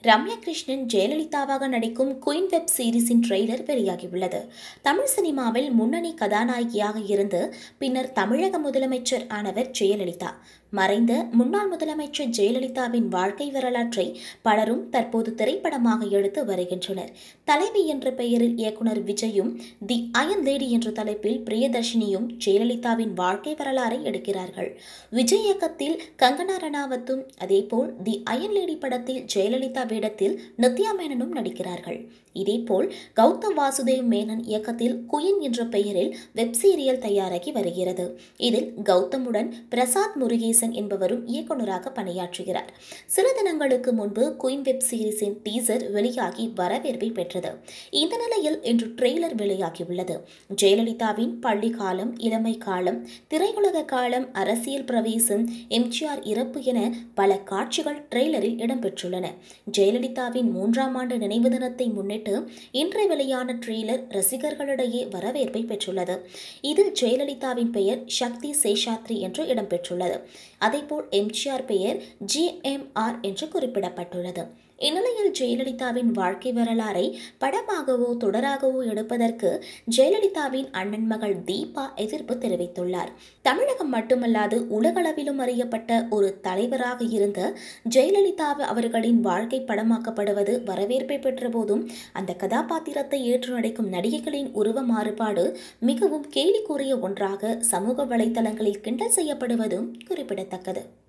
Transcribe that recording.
ரம்யா கிருஷ்ணன் ஜெயலலிதாவாக நடிக்கும் queen web சீரிஸின் trailer வெளியாகியுள்ளது தமிழ் சினிமாவில் முன்னணி கதாநாயகியாக இருந்து பின்னர் தமிழக முதலமைச்சர் ஆனவர் ஜெயலலிதா மறைந்த முன்னாள் முதலமைச்சர் ஜெயலலிதாவின் வாழ்க்கை வரலாற்றை பலரும் தற்போது திரைப்படமாக எடுத்து வருகின்றனர் தலைவி என்ற பெயரில் இயக்குனர் விஜயும் தி அயன் லேடி என்ற தலைப்பில் பிரியதர்ஷினியும் ஜெயலலிதாவின் வாழ்க்கை வரலாறை எடுக்கிறார்கள் விஜய் இயக்கத்தில் கங்கனா ரணாவத்தும் அதேபோல் தி அயன் லேடி படத்தில் ஜெயலலிதா வேடத்தில் நித்யா மேனனும் நடிக்கிறார்கள் இதேபோல் கௌதம் வாசுதேவ் மேனன் இயக்கத்தில் குயின் என்ற பெயரில் வெப் சீரியல் தயாராகி வருகிறது இதில் கௌதமுடன் பிரசாத் முருகேசன் என்பவரும் இயக்குநராக பணியாற்றுகிறார் சில தினங்களுக்கு முன்பு குயின் வெப் சீரிஸின் டீசர் வெளியாகி வரவேற்பை பெற்றது இந்த நிலையில் இன்று ட்ரெய்லர் வெளியாகியுள்ளது ஜெயலலிதாவின் பள்ளி காலம் இளமை காலம் திரையுலக காலம் அரசியல் பிரவேசம் எம்ஜிஆர் இறப்பு என பல காட்சிகள் ட்ரெய்லரில் இடம்பெற்றுள்ளன ஜெயலலிதாவின் மூன்றாம் ஆண்டு நினைவு தினத்தை முன்னிட்டு இன்று வெளியான ட்ரெய்லர் ரசிகர்களிடையே வரவேற்பை பெற்றுள்ளது இதில் ஜெயலலிதாவின் பெயர் சக்தி சேஷாத்ரி என்று இடம்பெற்றுள்ளது அதேபோல் எம்ஜிஆர் பெயர் ஜிஎம்ஆர் என்று குறிப்பிடப்பட்டுள்ளது இந்நிலையில் ஜெயலலிதாவின் வாழ்க்கை வரலாறை படமாகவோ தொடராகவோ எடுப்பதற்கு ஜெயலலிதாவின் அண்ணன் மகள் தீபா எதிர்ப்பு தெரிவித்துள்ளார் தமிழகம் மட்டுமல்லாது உலகளவிலும் அறியப்பட்ட ஒரு தலைவராக இருந்த ஜெயலலிதா அவர்களின் வாழ்க்கை படமாக்கப்படுவது வரவேற்பை பெற்ற போதும் அந்த கதாபாத்திரத்தை ஏற்று நடிக்கும் நடிகைகளின் உருவ மாறுபாடு மிகவும் கேலிக்குரிய ஒன்றாக சமூக வலைதளங்களில் கிண்டல் செய்யப்படுவதும் குறிப்பிடத்தக்கது